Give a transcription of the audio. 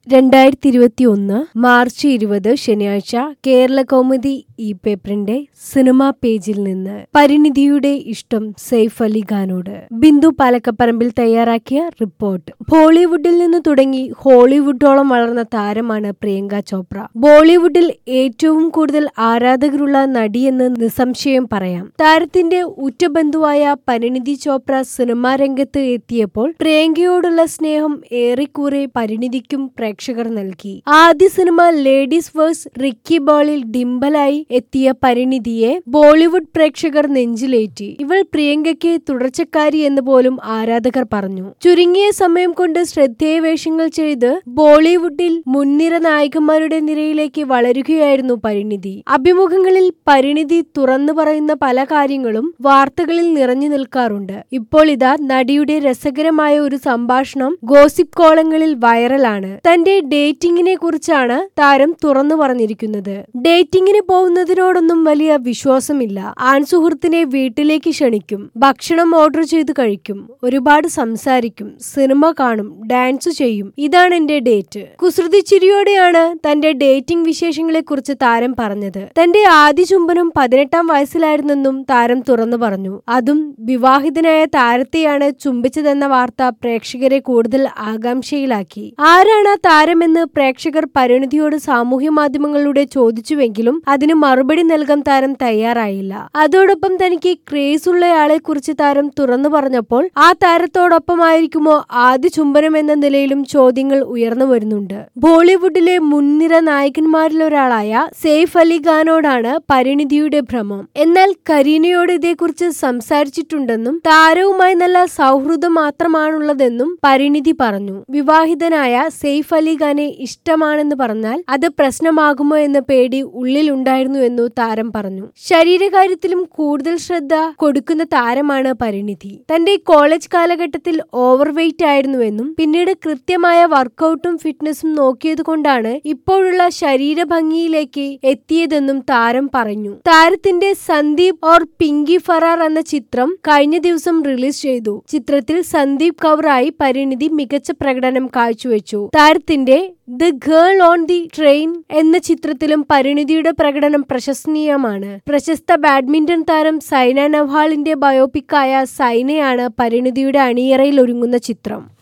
രണ്ടായിരത്തി ഇരുപത്തി ഒന്ന് മാർച്ച് ഇരുപത് ശനിയാഴ്ച കേരള കൗമുദി ഈ പേപ്പറിന്റെ സിനിമാ പേജിൽ നിന്ന് പരിണിതിയുടെ ഇഷ്ടം സെയ്ഫ് അലി ഖാനോട് ബിന്ദു പാലക്കപ്പറമ്പിൽ തയ്യാറാക്കിയ റിപ്പോർട്ട് ബോളിവുഡിൽ നിന്ന് തുടങ്ങി ഹോളിവുഡോളം വളർന്ന താരമാണ് പ്രിയങ്ക ചോപ്ര ബോളിവുഡിൽ ഏറ്റവും കൂടുതൽ ആരാധകരുള്ള നടിയെന്ന് നിസ്സംശയം പറയാം താരത്തിന്റെ ഉറ്റ ബന്ധുവായ പരിണിതി ചോപ്ര സിനിമാ രംഗത്ത് എത്തിയപ്പോൾ പ്രിയങ്കയോടുള്ള സ്നേഹം ഏറെക്കുറെ പരിണിതിക്കും പ്രേക്ഷകർ നൽകി ആദ്യ സിനിമ ലേഡീസ് വേഴ്സ് റിക്കി ബോളിൽ ഡിംബലായി എത്തിയ പരിണിതിയെ ബോളിവുഡ് പ്രേക്ഷകർ നെഞ്ചിലേറ്റി ഇവൾ പ്രിയങ്കയ്ക്ക് തുടർച്ചക്കാരി എന്ന് പോലും ആരാധകർ പറഞ്ഞു ചുരുങ്ങിയ സമയം കൊണ്ട് ശ്രദ്ധേയ വേഷങ്ങൾ ചെയ്ത് ബോളിവുഡിൽ മുൻനിര നായികന്മാരുടെ നിരയിലേക്ക് വളരുകയായിരുന്നു പരിണിതി അഭിമുഖങ്ങളിൽ പരിണിതി തുറന്നു പറയുന്ന പല കാര്യങ്ങളും വാർത്തകളിൽ നിറഞ്ഞു നിൽക്കാറുണ്ട് ഇപ്പോൾ ഇതാ നടിയുടെ രസകരമായ ഒരു സംഭാഷണം ഗോസിപ്പ് കോളങ്ങളിൽ വൈറലാണ് തന്റെ ഡേറ്റിംഗിനെ കുറിച്ചാണ് താരം തുറന്നു പറഞ്ഞിരിക്കുന്നത് ഡേറ്റിംഗിന് പോകുന്നതിനോടൊന്നും വലിയ വിശ്വാസമില്ല ആൺസുഹൃത്തിനെ വീട്ടിലേക്ക് ക്ഷണിക്കും ഭക്ഷണം ഓർഡർ ചെയ്ത് കഴിക്കും ഒരുപാട് സംസാരിക്കും സിനിമ കാണും ഡാൻസ് ചെയ്യും ഇതാണ് എന്റെ ഡേറ്റ് കുസൃതി ചിരിയോടെയാണ് തന്റെ ഡേറ്റിംഗ് വിശേഷങ്ങളെ കുറിച്ച് താരം പറഞ്ഞത് തന്റെ ആദ്യ ചുംബനം പതിനെട്ടാം വയസ്സിലായിരുന്നെന്നും താരം തുറന്നു പറഞ്ഞു അതും വിവാഹിതനായ താരത്തെയാണ് ചുംബിച്ചതെന്ന വാർത്ത പ്രേക്ഷകരെ കൂടുതൽ ആകാംക്ഷയിലാക്കി ആരാണ് ആ താരമെന്ന് പ്രേക്ഷകർ പരിണിതിയോട് സാമൂഹ്യ മാധ്യമങ്ങളിലൂടെ ചോദിച്ചുവെങ്കിലും അതിന് മറുപടി നൽകാൻ താരം തയ്യാറായില്ല അതോടൊപ്പം തനിക്ക് ക്രേസ് ഉള്ളയാളെ കുറിച്ച് താരം തുറന്നു പറഞ്ഞപ്പോൾ ആ താരത്തോടൊപ്പമായിരിക്കുമോ ആദ്യ ചുംബനം എന്ന നിലയിലും ചോദ്യങ്ങൾ ഉയർന്നു വരുന്നുണ്ട് ബോളിവുഡിലെ മുൻനിര നായകന്മാരിലൊരാളായ സെയ്ഫ് അലി ഖാനോടാണ് പരിണിതിയുടെ ഭ്രമം എന്നാൽ കരീനയോട് ഇതേക്കുറിച്ച് സംസാരിച്ചിട്ടുണ്ടെന്നും താരവുമായി നല്ല സൗഹൃദം മാത്രമാണുള്ളതെന്നും പരിണിതി പറഞ്ഞു വിവാഹിതനായ സെയ്ഫ് അലി ഖാനെ ഇഷ്ടമാണെന്ന് പറഞ്ഞാൽ അത് പ്രശ്നമാകുമോ എന്ന പേടി ഉള്ളിലുണ്ടായിരുന്നു എന്നു താരം പറഞ്ഞു ശരീരകാര്യത്തിലും കൂടുതൽ ശ്രദ്ധ കൊടുക്കുന്ന താരമാണ് പരിണിതി തന്റെ കോളേജ് കാലഘട്ടത്തിൽ ഓവർ വെയിറ്റ് ആയിരുന്നുവെന്നും പിന്നീട് കൃത്യമായ വർക്കൗട്ടും ഫിറ്റ്നസും നോക്കിയതുകൊണ്ടാണ് ഇപ്പോഴുള്ള ശരീരഭംഗിയിലേക്ക് എത്തിയതെന്നും താരം പറഞ്ഞു താരത്തിന്റെ സന്ദീപ് ഓർ പിങ്കി ഫറാർ എന്ന ചിത്രം കഴിഞ്ഞ ദിവസം റിലീസ് ചെയ്തു ചിത്രത്തിൽ സന്ദീപ് കൗറായി പരിണിതി മികച്ച പ്രകടനം കാഴ്ചവെച്ചു താരത്തിന്റെ the girl on the train എന്ന ചിത്രത്തിലും പരിണിതിയുടെ പ്രകടനം പ്രശംസനീയമാണ് പ്രശസ്ത ബാഡ്മിന്റൺ താരം സൈന നെഹ്വാളിന്റെ ബയോപിക്കായ സൈനയാണ് പരിണിതിയുടെ അണിയറയിൽ ഒരുങ്ങുന്ന ചിത്രം